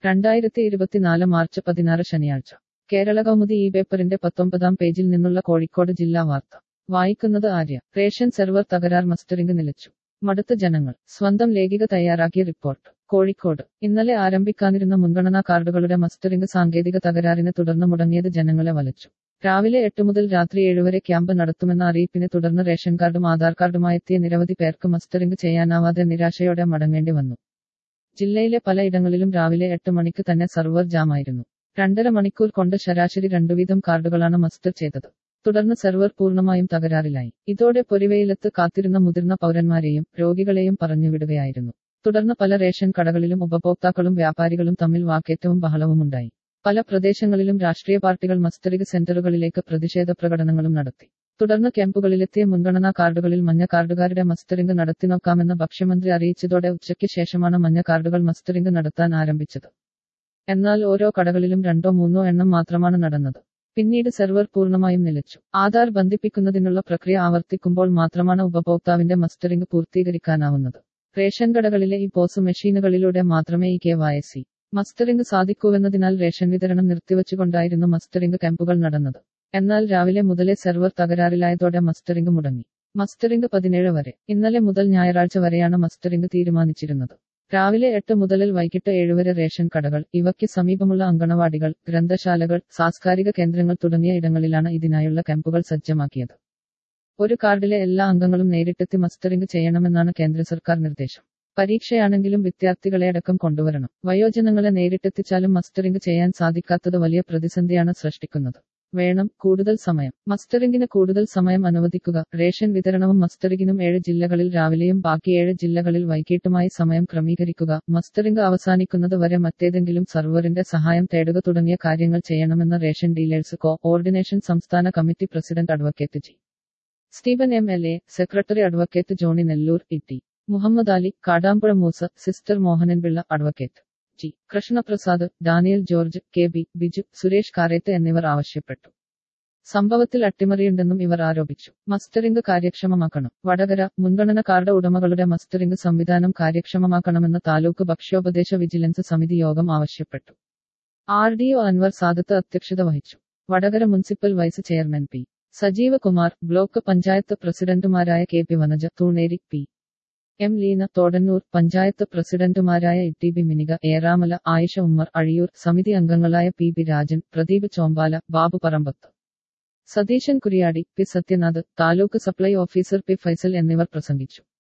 രണ്ടായിരത്തി ഇരുപത്തിനാല് മാർച്ച് പതിനാറ് ശനിയാഴ്ച കേരള കൗമുദി ഈ പേപ്പറിന്റെ പത്തൊമ്പതാം പേജിൽ നിന്നുള്ള കോഴിക്കോട് ജില്ലാ വാർത്ത വായിക്കുന്നത് ആര്യ റേഷൻ സെർവർ തകരാർ മസ്റ്ററിംഗ് നിലച്ചു മടുത്ത ജനങ്ങൾ സ്വന്തം ലേഖിക തയ്യാറാക്കിയ റിപ്പോർട്ട് കോഴിക്കോട് ഇന്നലെ ആരംഭിക്കാനിരുന്ന മുൻഗണനാ കാർഡുകളുടെ മസ്റ്ററിംഗ് സാങ്കേതിക തകരാറിനെ തുടർന്ന് മുടങ്ങിയത് ജനങ്ങളെ വലച്ചു രാവിലെ എട്ട് മുതൽ രാത്രി ഏഴുവരെ ക്യാമ്പ് നടത്തുമെന്ന അറിയിപ്പിനെ തുടർന്ന് റേഷൻ കാർഡും ആധാർ കാർഡുമായെത്തിയ നിരവധി പേർക്ക് മസ്റ്ററിംഗ് ചെയ്യാനാവാതെ നിരാശയോടെ മടങ്ങേണ്ടി വന്നു ജില്ലയിലെ പലയിടങ്ങളിലും രാവിലെ എട്ട് മണിക്ക് തന്നെ സർവർ ജാമായിരുന്നു രണ്ടര മണിക്കൂർ കൊണ്ട് ശരാശരി രണ്ടുവീതം കാർഡുകളാണ് മസ്റ്റർ ചെയ്തത് തുടർന്ന് സെർവർ പൂർണ്ണമായും തകരാറിലായി ഇതോടെ പൊരിവെയിലത്ത് കാത്തിരുന്ന മുതിർന്ന പൗരന്മാരെയും രോഗികളെയും പറഞ്ഞുവിടുകയായിരുന്നു തുടർന്ന് പല റേഷൻ കടകളിലും ഉപഭോക്താക്കളും വ്യാപാരികളും തമ്മിൽ വാക്കേറ്റവും ബഹളവുമുണ്ടായി പല പ്രദേശങ്ങളിലും രാഷ്ട്രീയ പാർട്ടികൾ മസ്റ്ററിംഗ് സെന്ററുകളിലേക്ക് പ്രതിഷേധ പ്രകടനങ്ങളും നടത്തി തുടർന്ന് ക്യാമ്പുകളിലെത്തിയ മുൻഗണനാ കാർഡുകളിൽ മഞ്ഞ കാർഡുകാരുടെ മസ്റ്ററിംഗ് നടത്തിനോക്കാമെന്ന് ഭക്ഷ്യമന്ത്രി അറിയിച്ചതോടെ ഉച്ചയ്ക്ക് ശേഷമാണ് മഞ്ഞ കാർഡുകൾ മസ്റ്ററിംഗ് നടത്താൻ ആരംഭിച്ചത് എന്നാൽ ഓരോ കടകളിലും രണ്ടോ മൂന്നോ എണ്ണം മാത്രമാണ് നടന്നത് പിന്നീട് സെർവർ പൂർണ്ണമായും നിലച്ചു ആധാർ ബന്ധിപ്പിക്കുന്നതിനുള്ള പ്രക്രിയ ആവർത്തിക്കുമ്പോൾ മാത്രമാണ് ഉപഭോക്താവിന്റെ മസ്റ്ററിംഗ് പൂർത്തീകരിക്കാനാവുന്നത് റേഷൻ കടകളിലെ ഈ പോസ് മെഷീനുകളിലൂടെ മാത്രമേ E K Y C mustering സാധിക്കൂവെന്നതിനാൽ റേഷൻ വിതരണം നിർത്തിവച്ചുകൊണ്ടായിരുന്നു മസ്റ്ററിംഗ് ക്യാമ്പുകൾ നടന്നത് എന്നാൽ രാവിലെ മുതലേ സെർവർ തകരാറിലായതോടെ മസ്റ്ററിംഗ് മുടങ്ങി മസ്റ്ററിംഗ് പതിനേഴ് വരെ ഇന്നലെ മുതൽ ഞായറാഴ്ച വരെയാണ് മസ്റ്ററിംഗ് തീരുമാനിച്ചിരുന്നത് രാവിലെ എട്ട് മുതൽ വൈകിട്ട് ഏഴ് വരെ റേഷൻ കടകൾ ഇവയ്ക്ക് സമീപമുള്ള അങ്കണവാടികൾ ഗ്രന്ഥശാലകൾ സാംസ്കാരിക കേന്ദ്രങ്ങൾ തുടങ്ങിയ ഇടങ്ങളിലാണ് ഇതിനായുള്ള ക്യാമ്പുകൾ സജ്ജമാക്കിയത് ഒരു കാർഡിലെ എല്ലാ അംഗങ്ങളും നേരിട്ടെത്തി മസ്റ്ററിംഗ് ചെയ്യണമെന്നാണ് കേന്ദ്ര സർക്കാർ നിർദ്ദേശം പരീക്ഷയാണെങ്കിലും വിദ്യാർത്ഥികളെ അടക്കം കൊണ്ടുവരണം വയോജനങ്ങളെ നേരിട്ടെത്തിച്ചാലും മസ്റ്ററിംഗ് ചെയ്യാൻ സാധിക്കാത്തത് വലിയ പ്രതിസന്ധിയാണ് സൃഷ്ടിക്കുന്നത് വേണം കൂടുതൽ സമയം മസ്റ്ററിംഗിന് കൂടുതൽ സമയം അനുവദിക്കുക റേഷൻ വിതരണവും മസ്റ്ററിംഗിനും ഏഴ് ജില്ലകളിൽ രാവിലെയും ബാക്കി ഏഴ് ജില്ലകളിൽ വൈകിട്ടുമായി സമയം ക്രമീകരിക്കുക മസ്റ്ററിംഗ് അവസാനിക്കുന്നത് വരെ മറ്റേതെങ്കിലും സർവറിന്റെ സഹായം തേടുക തുടങ്ങിയ കാര്യങ്ങൾ ചെയ്യണമെന്ന് റേഷൻ ഡീലേഴ്സ് കോ ഓർഡിനേഷൻ സംസ്ഥാന committee president advocate G Steven M L A secretary advocate Johny Nellore E T Muhammad Ali Kadampuzha Moosa sister Mohananpillai advocate G Krishnaprasad Daniel George K B Biju Suresh Kareth എന്നിവർ ആവശ്യപ്പെട്ടു സംഭവത്തിൽ അട്ടിമറിയുണ്ടെന്നും ഇവർ ആരോപിച്ചു മസ്റ്ററിംഗ് കാര്യക്ഷമമാക്കണം വടകര മുൻഗണന കാർഡ് ഉടമകളുടെ മസ്റ്ററിംഗ് സംവിധാനം കാര്യക്ഷമമാക്കണമെന്ന് താലൂക്ക് ഭക്ഷ്യോപദേശ വിജിലൻസ് സമിതി യോഗം ആവശ്യപ്പെട്ടു R D O Anvar Sadath അധ്യക്ഷത വഹിച്ചു Vadakara municipal vice chairman P Sajeeva Kumar block panchayat പ്രസിഡന്റുമാരായ K P Vanaja Thuneri P M Leena Thodannur panchayat പ്രസിഡന്റുമാരായ ഇ ബി മിനിക ഏറാമല ആയിഷ ഉമ്മർ അഴിയൂർ സമിതി അംഗങ്ങളായ P B Rajan Pradeep Chombala Babu Parambath Satheesan Kuriyadi P Sathyanath taluk supply officer P Faisal എന്നിവർ പ്രസംഗിച്ചു